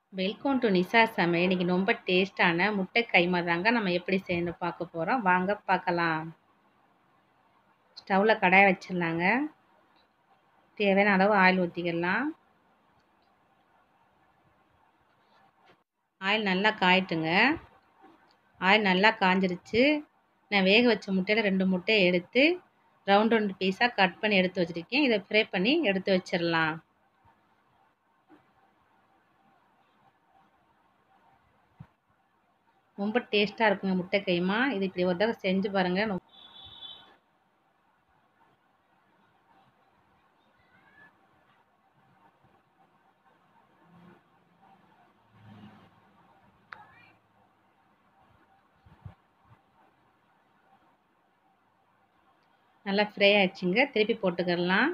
welcome to Nisha சமையல் இன்னைக்கு ரொம்ப டேஸ்டான முட்டை கைமா தாங்க நம்ம எப்படி செய்யணும் பார்க்க போகிறோம் வாங்க பார்க்கலாம் ஸ்டவ்வில் கடாய் வச்சிடலாங்க தேவையான அளவு ஆயில் ஊற்றிக்கலாம் ஆயில் நல்லா காயட்டுங்க ஆயில் நல்லா காஞ்சிருச்சு நான் வேக வச்ச முட்டையில் ரெண்டு முட்டையை எடுத்து ரவுண்ட் ரவுண்ட் பீஸாக கட் பண்ணி எடுத்து வச்சுருக்கேன் இதை ஃப்ரை பண்ணி எடுத்து வச்சிடலாம் ரொம்ப டேஸ்ட்டாக இருக்குங்க முட்டை கைமா இது இப்படி ஒரு தடவை செஞ்சு பாருங்கள் நல்லா ஃப்ரை ஆயிடுச்சுங்க திருப்பி போட்டுக்கிடலாம்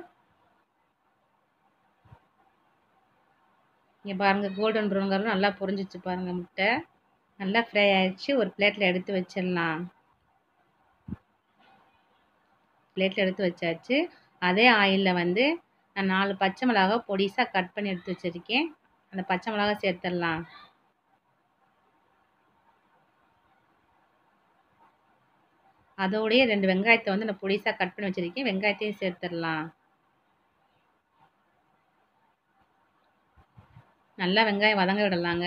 இங்கே பாருங்கள் கோல்டன் ப்ரௌன் கலர் நல்லா பொரிஞ்சிச்சு பாருங்கள் முட்டை நல்லா ஃப்ரை ஆயிடுச்சு ஒரு பிளேட்டில் எடுத்து வச்சிடலாம் பிளேட்டில் எடுத்து வச்சாச்சு அதே ஆயிலில் வந்து நான் நாலு பச்சை மிளகா பொடிசாக கட் பண்ணி எடுத்து வச்சுருக்கேன் அந்த பச்சை மிளகா சேர்த்துடலாம் அதோடைய ரெண்டு வெங்காயத்தை வந்து நான் பொடிசாக கட் பண்ணி வச்சுருக்கேன் வெங்காயத்தையும் சேர்த்துடலாம் நல்லா வெங்காயம் வதங்க விடலாங்க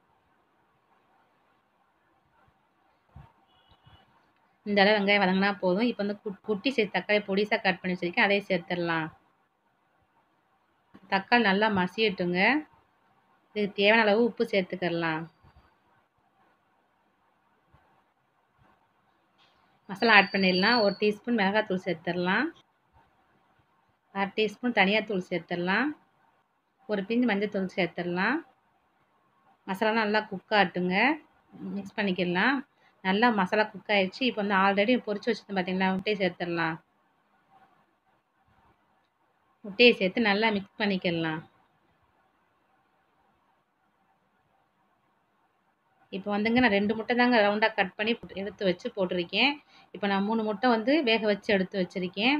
இந்த அளவு வெங்காயம் வதங்கினா போதும் இப்போ வந்து குட்டி சைஸ் தக்காளி பொடிசாக கட் பண்ணி வச்சுருக்கேன் அதையும் சேர்த்துடலாம் தக்காளி நல்லா மசியட்டுங்க இதுக்கு தேவையான அளவு உப்பு சேர்த்துக்கிடலாம் மசாலா ஆட் பண்ணிடலாம் ஒரு டீஸ்பூன் மிளகாத்தூள் சேர்த்துடலாம் அரை டீஸ்பூன் தனியாத்தூள் சேர்த்துடலாம் ஒரு பிஞ்சு மஞ்சத்தூள் சேர்த்துடலாம் மசாலா நல்லா குக் ஆட்டுங்க மிக்ஸ் பண்ணிக்கிடலாம் நல்லா மசாலா குக் ஆயிடுச்சு இப்போ வந்து ஆல்ரெடி பொரிச்சு வச்சுருந்தோம் பார்த்தீங்களா முட்டையை சேர்த்துடலாம் முட்டையை சேர்த்து நல்லா மிக்ஸ் பண்ணிக்கிடலாம் இப்போ வந்துங்க நான் ரெண்டு முட்டை தாங்க ரவுண்டாக கட் பண்ணி எடுத்து வச்சு போட்டிருக்கேன் இப்போ நான் மூணு முட்டை வந்து வேக வச்சு எடுத்து வச்சுருக்கேன்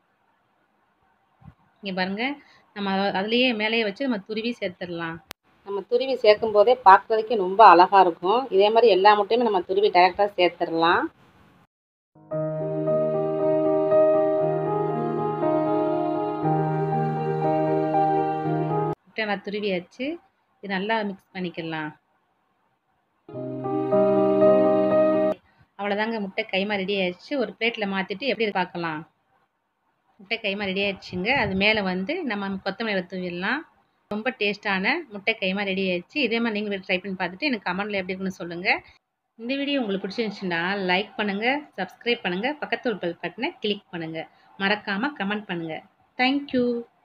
இங்கே பாருங்கள் நம்ம அதுலேயே மேலேயே வச்சு நம்ம துருவி சேர்த்துடலாம் நம்ம துருவி சேர்க்கும் போதே பார்க்குறதுக்கே ரொம்ப அழகாக இருக்கும் இதே மாதிரி எல்லா முட்டையுமே நம்ம துருவி டைரெக்டாக சேர்த்துடலாம் முட்டை நான் துருவியாச்சு இது நல்லா மிக்ஸ் பண்ணிக்கலாம் அவ்வளோதாங்க முட்டை கைமா ரெடி ஆயிடுச்சு ஒரு பிளேட்டில் மாற்றிட்டு எப்படி பார்க்கலாம் முட்டை கைமா ரெடி ஆயிடுச்சுங்க அது மேலே வந்து நம்ம கொத்தமல்லி தூவிடலாம் ரொம்ப டேஸ்ட்டான முட்டை கைமா ரெடி ஆயிடுச்சு இதே மாதிரி நீங்கள் ட்ரை பண்ணி பார்த்துட்டு எனக்கு கமெண்ட்டில் எப்படி இருக்குன்னு சொல்லுங்கள் இந்த வீடியோ உங்களுக்கு பிடிச்சிருந்துச்சுன்னா லைக் பண்ணுங்கள் சப்ஸ்கிரைப் பண்ணுங்கள் பக்கத்து பெல் பட்டனை கிளிக் பண்ணுங்கள் மறக்காமல் கமெண்ட் பண்ணுங்கள் தேங்க்யூ